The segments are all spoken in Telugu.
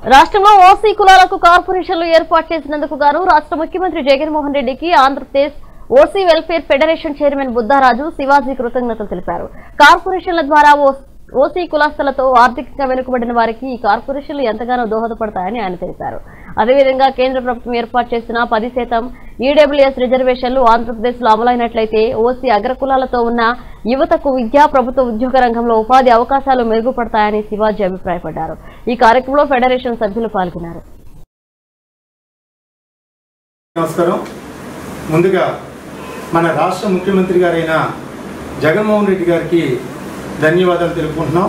రాష్ట్రంలో ఓసీ కులాలకు కార్పొరేషన్లు ఏర్పాటు చేసినందుకు గాను రాష్ట్ర ముఖ్యమంత్రి జగన్మోహన్ రెడ్డికి Andhra Pradesh OC welfare federation chairman Buddaraju Shivaji కృతజ్ఞతలు తెలిపారు కార్పొరేషన్ల ద్వారా ఓ- ఓసీ కులాస్తులతో ఆర్థికంగా వెనుకబడిన వారికి ఈ కార్పొరేషన్లు ఎంతగానో దోహదపడతాయని ఆయన తెలిపారు అదేవిధంగా కేంద్ర ప్రభుత్వం ఏర్పాటు చేసిన పది శాతం ఈడబ్ల్యూఎస్ రిజర్వేషన్లు ఆంధ్రప్రదేశ్ లో అమలైనట్లయితే ఓసీ అగ్రకులాలతో ఉన్న యువతకు విద్యా ప్రభుత్వ ఉద్యోగ రంగంలో ఉపాధి అవకాశాలు మెరుగుపడతాయని శివాజీ అభిప్రాయపడ్డారు ఈ కార్యక్రమంలో ఫెడరేషన్ సభ్యులు పాల్గొన్నారు నమస్కారం ముందుగా మన రాష్ట్ర ముఖ్యమంత్రి గారైన జగన్మోహన్ రెడ్డి గారికి ధన్యవాదాలు తెలుపుకుంటున్నాం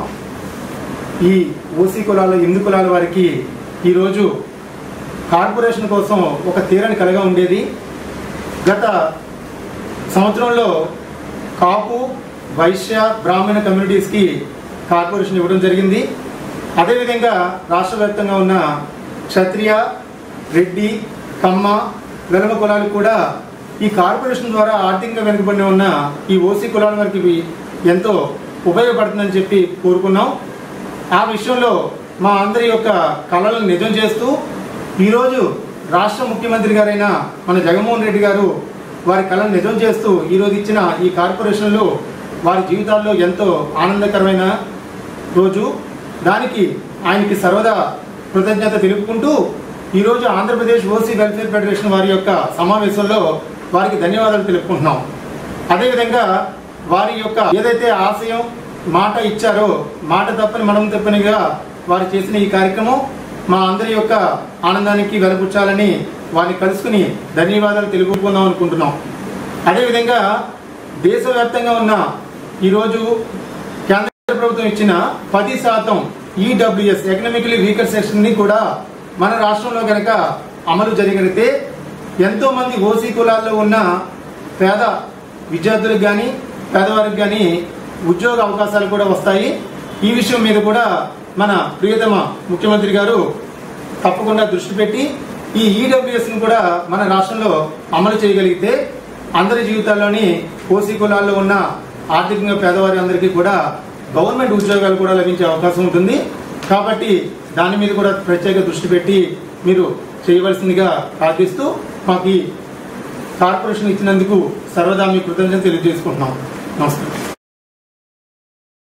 ఈ ఓసీ కులాల హిందూ కులాల వారికి ఈరోజు కార్పొరేషన్ కోసం ఒక తీరని కలగా ఉండేది గత సంవత్సరంలో కాపు వైశ్య బ్రాహ్మణ కమ్యూనిటీస్కి కార్పొరేషన్ ఇవ్వడం జరిగింది అదేవిధంగా రాష్ట్ర వ్యాప్తంగా ఉన్న క్షత్రియ రెడ్డి కమ్మ వెలమ కులాలు కూడా ఈ కార్పొరేషన్ ద్వారా ఆర్థికంగా వెనుకబడి ఉన్న ఈ ఓసీ కులాల వారికి ఇవి ఎంతో ఉపయోగపడుతుందని చెప్పి కోరుకున్నాం ఆ విషయంలో మా అందరి యొక్క కళలను నిజం చేస్తూ ఈరోజు రాష్ట్ర ముఖ్యమంత్రి గారైన మన జగన్మోహన్ రెడ్డి గారు వారి కళను నిజం చేస్తూ ఈరోజు ఇచ్చిన ఈ కార్పొరేషన్లు వారి జీవితాల్లో ఎంతో ఆనందకరమైన రోజు దానికి ఆయనకి సర్వదా కృతజ్ఞత తెలుపుకుంటూ ఈరోజు ఆంధ్రప్రదేశ్ ఓసీ వెల్ఫేర్ ఫెడరేషన్ వారి యొక్క సమావేశంలో వారికి ధన్యవాదాలు తెలుపుకుంటున్నాం అదేవిధంగా వారి యొక్క ఏదైతే ఆశయం మాట ఇచ్చారో మాట తప్పని మనం తప్పనిగా వారు చేసిన ఈ కార్యక్రమం మా అందరి యొక్క ఆనందానికి వెలపుచ్చాలని వారిని కలుసుకుని ధన్యవాదాలు తెలుపుకుందాం అనుకుంటున్నాం అదేవిధంగా దేశవ్యాప్తంగా ఉన్న ఈరోజు కేంద్ర ప్రభుత్వం ఇచ్చిన పది శాతం ఈడబ్ల్యూఎస్ ఎకనామికలీ వీకర్ సెక్షన్ ని కూడా మన రాష్ట్రంలో కనుక అమలు జరిగితే ఎంతో మంది ఓసీ కులాల్లో ఉన్న పేద విద్యార్థులకు కానీ పేదవారికి కానీ ఉద్యోగ అవకాశాలు కూడా వస్తాయి ఈ విషయం మీద కూడా మన ప్రియతమ ముఖ్యమంత్రి గారు తప్పకుండా దృష్టి పెట్టి ఈ ఈడబ్ల్యూఎస్ ని కూడా మన రాష్ట్రంలో అమలు చేయగలిగితే అందరి జీవితాల్లోని ఓసీ కులాల్లో ఉన్న ఆర్థికంగా పేదవారి అందరికీ కూడా గవర్నమెంట్ ఉద్యోగాలు కూడా లభించే అవకాశం ఉంటుంది కాబట్టి దాని మీద కూడా ప్రత్యేక దృష్టి పెట్టి మీరు చేయవలసిందిగా ప్రార్థిస్తూ మాకు ఈ కార్పొరేషన్ ఇచ్చినందుకు సర్వదా మీ కృతజ్ఞత తెలియజేసుకుంటున్నాం నమస్కారం